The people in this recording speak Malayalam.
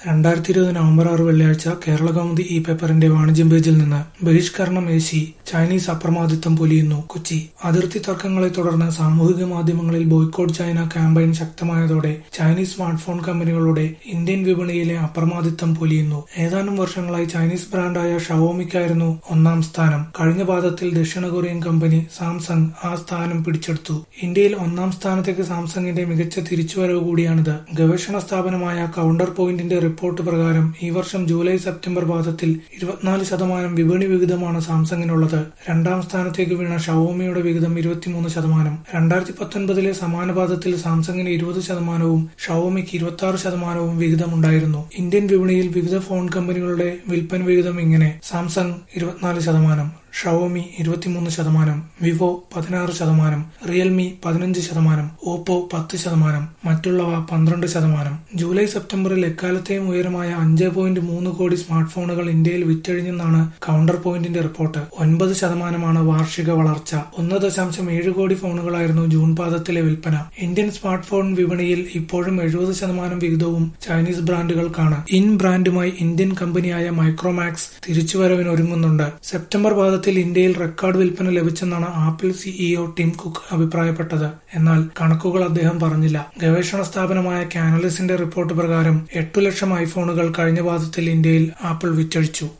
രണ്ടായിരത്തി ഇരുപത് നവംബർ ആറ് വെള്ളിയാഴ്ച കേരളകൗമുദി ഇ പേപ്പറിന്റെ വാണിജ്യം പേജിൽ നിന്ന് ബഹിഷ്കരണം ഏശി ചൈനീസ് അപ്രമാദിത്വം പൊലിയുന്നു കൊച്ചി അതിർത്തി തർക്കങ്ങളെ തുടർന്ന് സാമൂഹിക മാധ്യമങ്ങളിൽ ബോയ്ക്കോട്ട് ചൈന ക്യാമ്പയിൻ ശക്തമായതോടെ ചൈനീസ് സ്മാർട്ട്ഫോൺ കമ്പനികളുടെ ഇന്ത്യൻ വിപണിയിലെ അപ്രമാദിത്വം പൊലിയുന്നു ഏതാനും വർഷങ്ങളായി ചൈനീസ് ബ്രാൻഡായ ഷവോമിക്കായിരുന്നു ഒന്നാം സ്ഥാനം കഴിഞ്ഞ പാദത്തിൽ ദക്ഷിണ കൊറിയൻ കമ്പനി സാംസങ് ആ സ്ഥാനം പിടിച്ചെടുത്തു ഇന്ത്യയിൽ ഒന്നാം സ്ഥാനത്തേക്ക് സാംസങ്ങിന്റെ മികച്ച തിരിച്ചുവരവ് കൂടിയാണിത് ഗവേഷണ സ്ഥാപനമായ കൗണ്ടർ പോയിന്റിന്റെ റിപ്പോർട്ട് പ്രകാരം ഈ വർഷം ജൂലൈ സെപ്റ്റംബർ പാദത്തിൽ ഇരുപത്തിനാല് ശതമാനം വിപണി വിഹിതമാണ് സാംസങ്ങിനുള്ളത് രണ്ടാം സ്ഥാനത്തേക്ക് വീണ ഷവോമിയുടെ വിഹിതം ഇരുപത്തിമൂന്ന് ശതമാനം രണ്ടായിരത്തി പത്തൊൻപതിലെ സമാന പാദത്തിൽ സാംസങ്ങിന് ഇരുപത് ശതമാനവും ഷവോമിക്ക് ഇരുപത്തി ആറ് ശതമാനവും വിഹിതമുണ്ടായിരുന്നു ഇന്ത്യൻ വിപണിയിൽ വിവിധ ഫോൺ കമ്പനികളുടെ വിൽപ്പന വിഹിതം ഇങ്ങനെ സാംസങ് ഇരുപത്തിനാല് ശതമാനം ഷവോമി ഇരുപത്തിമൂന്ന് ശതമാനം വിവോ പതിനാറ് ശതമാനം റിയൽമി പതിനഞ്ച് ശതമാനം ഓപ്പോ പത്ത് ശതമാനം മറ്റുള്ളവ പന്ത്രണ്ട് ശതമാനം ജൂലൈ സെപ്റ്റംബറിൽ എക്കാലത്തെയും ഉയരമായ അഞ്ച് പോയിന്റ് മൂന്ന് കോടി സ്മാർട്ട് ഫോണുകൾ ഇന്ത്യയിൽ വിറ്റഴിഞ്ഞെന്നാണ് കൗണ്ടർ പോയിന്റിന്റെ റിപ്പോർട്ട് ഒൻപത് ശതമാനമാണ് വാർഷിക വളർച്ച ഒന്ന് ദശാംശം ഏഴ് കോടി ഫോണുകളായിരുന്നു ജൂൺ പാദത്തിലെ വിൽപ്പന ഇന്ത്യൻ സ്മാർട്ട് ഫോൺ വിപണിയിൽ ഇപ്പോഴും എഴുപത് ശതമാനം വിഹിതവും ചൈനീസ് ബ്രാൻഡുകൾക്കാണ് ഇൻ ബ്രാൻഡുമായി ഇന്ത്യൻ കമ്പനിയായ മൈക്രോമാക്സ് തിരിച്ചുവരവിനൊരുങ്ങുന്നുണ്ട് സെപ്റ്റംബർ പാദത്തിൽ ഇന്ത്യയിൽ റെക്കോർഡ് വിൽപ്പന ലഭിച്ചെന്നാണ് ആപ്പിൾ സിഇഒ ടിം കുക്ക് അഭിപ്രായപ്പെട്ടത് എന്നാൽ കണക്കുകൾ അദ്ദേഹം പറഞ്ഞില്ല ഗവേഷണ സ്ഥാപനമായ കാനലിസിന്റെ റിപ്പോർട്ട് പ്രകാരം എട്ടു ലക്ഷം ഐഫോണുകൾ കഴിഞ്ഞ പാദത്തിൽ ഇന്ത്യയിൽ ആപ്പിൾ വിറ്റഴിച്ചു